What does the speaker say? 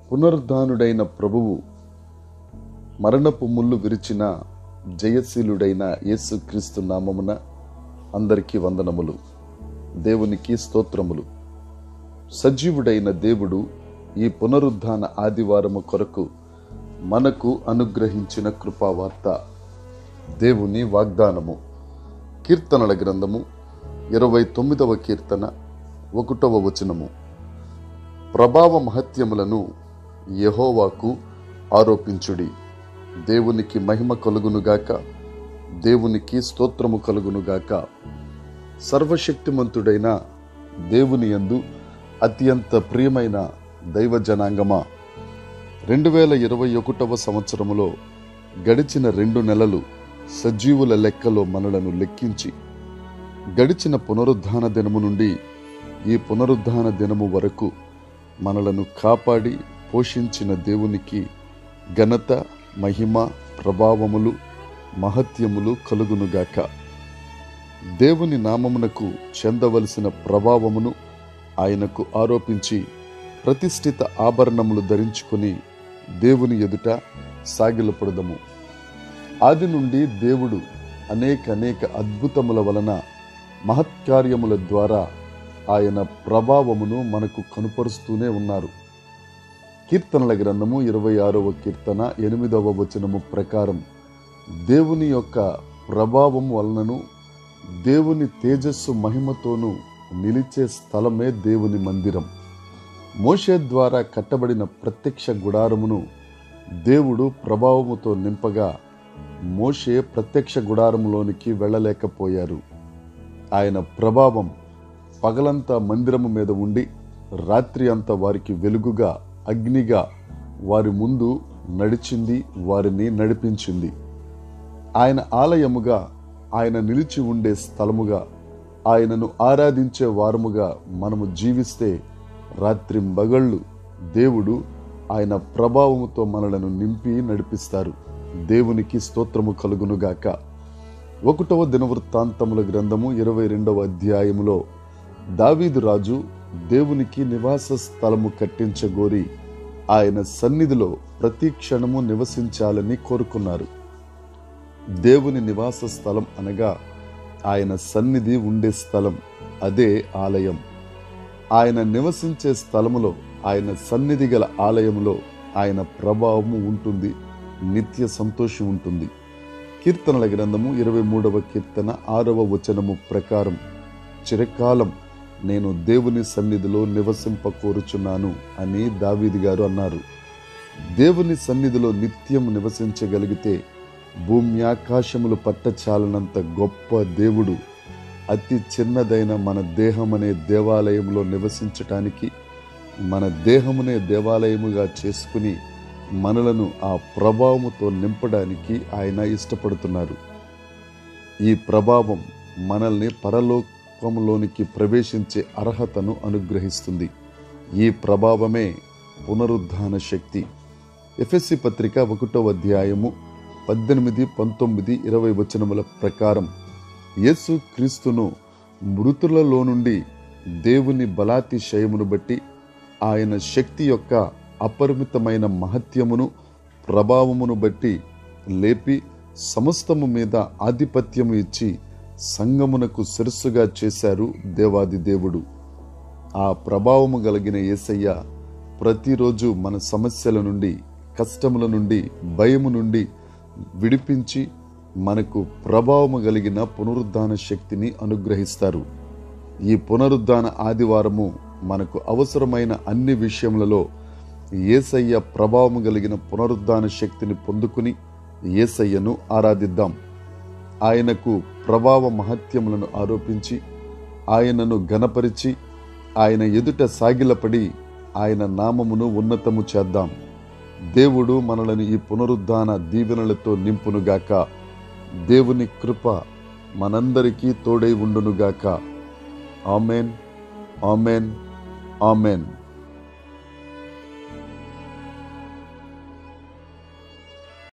పునరుద్ధానుడైన ప్రభువు మరణపు ముళ్ళు విరిచిన జయశీలుడైన యేసుక్రీస్తు నామమున అందరికీ వందనములు దేవునికి స్తోత్రములు సజీవుడైన దేవుడు ఈ పునరుద్ధాన ఆదివారము కొరకు మనకు అనుగ్రహించిన కృపావార్త దేవుని వాగ్దానము కీర్తనల గ్రంథము ఇరవై తొమ్మిదవ కీర్తన ఒకటవ వచనము ప్రభావ మహత్యములను యహోవాకు ఆరోపించుడి దేవునికి మహిమ కలుగునుగాక దేవునికి స్తోత్రము కలుగునుగాక సర్వశక్తిమంతుడైన దేవుని యందు అత్యంత ప్రియమైన దైవ జనాంగమా రెండు వేల ఇరవై ఒకటవ సంవత్సరములో గడిచిన రెండు నెలలు సజీవుల లెక్కలో మనలను లెక్కించి గడిచిన పునరుద్ధాన దినము నుండి ఈ పునరుద్ధాన దినము వరకు మనలను కాపాడి పోషించిన దేవునికి ఘనత మహిమ ప్రభావములు మహత్యములు కలుగునుగాక దేవుని నామమునకు చెందవలసిన ప్రభావమును ఆయనకు ఆరోపించి ప్రతిష్ఠిత ఆభరణములు ధరించుకొని దేవుని ఎదుట సాగిలపడదము ఆది నుండి దేవుడు అనేక అనేక అద్భుతముల వలన మహత్కార్యముల ద్వారా ఆయన ప్రభావమును మనకు కనుపరుస్తూనే ఉన్నారు కీర్తనల గ్రంథము ఇరవై ఆరవ కీర్తన ఎనిమిదవ వచనము ప్రకారం దేవుని యొక్క ప్రభావం వలనను దేవుని తేజస్సు మహిమతోనూ నిలిచే స్థలమే దేవుని మందిరం మోషే ద్వారా కట్టబడిన ప్రత్యక్ష గుడారమును దేవుడు ప్రభావముతో నింపగా మోషే ప్రత్యక్ష గుడారములోనికి వెళ్ళలేకపోయారు ఆయన ప్రభావం పగలంతా మందిరము మీద ఉండి రాత్రి అంతా వారికి వెలుగుగా అగ్నిగా వారి ముందు నడిచింది వారిని నడిపించింది ఆయన ఆలయముగా ఆయన నిలిచి ఉండే స్థలముగా ఆయనను ఆరాధించే వారముగా మనము జీవిస్తే రాత్రి మగళ్ళు దేవుడు ఆయన ప్రభావముతో మనలను నింపి నడిపిస్తారు దేవునికి స్తోత్రము కలుగునుగాక ఒకటవ దినవృత్తాంతముల గ్రంథము ఇరవై రెండవ అధ్యాయములో దావీదు రాజు దేవునికి నివాస స్థలము కట్టించగోరి ఆయన సన్నిధిలో ప్రతి క్షణము నివసించాలని కోరుకున్నారు దేవుని నివాస స్థలం అనగా ఆయన సన్నిధి ఉండే స్థలం అదే ఆలయం ఆయన నివసించే స్థలములో ఆయన సన్నిధి గల ఆలయములో ఆయన ప్రభావము ఉంటుంది నిత్య సంతోషం ఉంటుంది కీర్తనల గ్రంథము ఇరవై మూడవ కీర్తన ఆరవ వచనము ప్రకారం చిరకాలం నేను దేవుని సన్నిధిలో నివసింప కోరుచున్నాను అని దావీది గారు అన్నారు దేవుని సన్నిధిలో నిత్యం నివసించగలిగితే భూమి ఆకాశములు పట్టచాలనంత గొప్ప దేవుడు అతి చిన్నదైన మన దేహం అనే దేవాలయంలో నివసించటానికి మన దేహమునే దేవాలయముగా చేసుకుని మనలను ఆ ప్రభావముతో నింపడానికి ఆయన ఇష్టపడుతున్నారు ఈ ప్రభావం మనల్ని పరలోకములోనికి ప్రవేశించే అర్హతను అనుగ్రహిస్తుంది ఈ ప్రభావమే పునరుద్ధాన శక్తి ఎఫ్ఎస్సి పత్రిక ఒకటో అధ్యాయము పద్దెనిమిది పంతొమ్మిది ఇరవై వచనముల ప్రకారం యేసు క్రీస్తును మృతులలో నుండి దేవుని బలాతిశయమును బట్టి ఆయన శక్తి యొక్క అపరిమితమైన మహత్యమును ప్రభావమును బట్టి లేపి సమస్తము మీద ఆధిపత్యము ఇచ్చి సంగమునకు శిరస్సుగా చేశారు దేవాది దేవుడు ఆ ప్రభావము కలిగిన యేసయ్య ప్రతిరోజు మన సమస్యల నుండి కష్టముల నుండి భయము నుండి విడిపించి మనకు ప్రభావము కలిగిన పునరుద్ధాన శక్తిని అనుగ్రహిస్తారు ఈ పునరుద్ధాన ఆదివారము మనకు అవసరమైన అన్ని విషయములలో ఏసయ్య ప్రభావము కలిగిన పునరుద్ధాన శక్తిని పొందుకుని ఏసయ్యను ఆరాధిద్దాం ఆయనకు ప్రభావ మహత్యములను ఆరోపించి ఆయనను ఘనపరిచి ఆయన ఎదుట సాగిలపడి ఆయన నామమును ఉన్నతము చేద్దాం దేవుడు మనలను ఈ పునరుద్ధాన దీవెనలతో నింపునుగాక దేవుని కృప మనందరికీ తోడై ఉండునుగాక ఆమెన్ ఆమెన్ ఆమెన్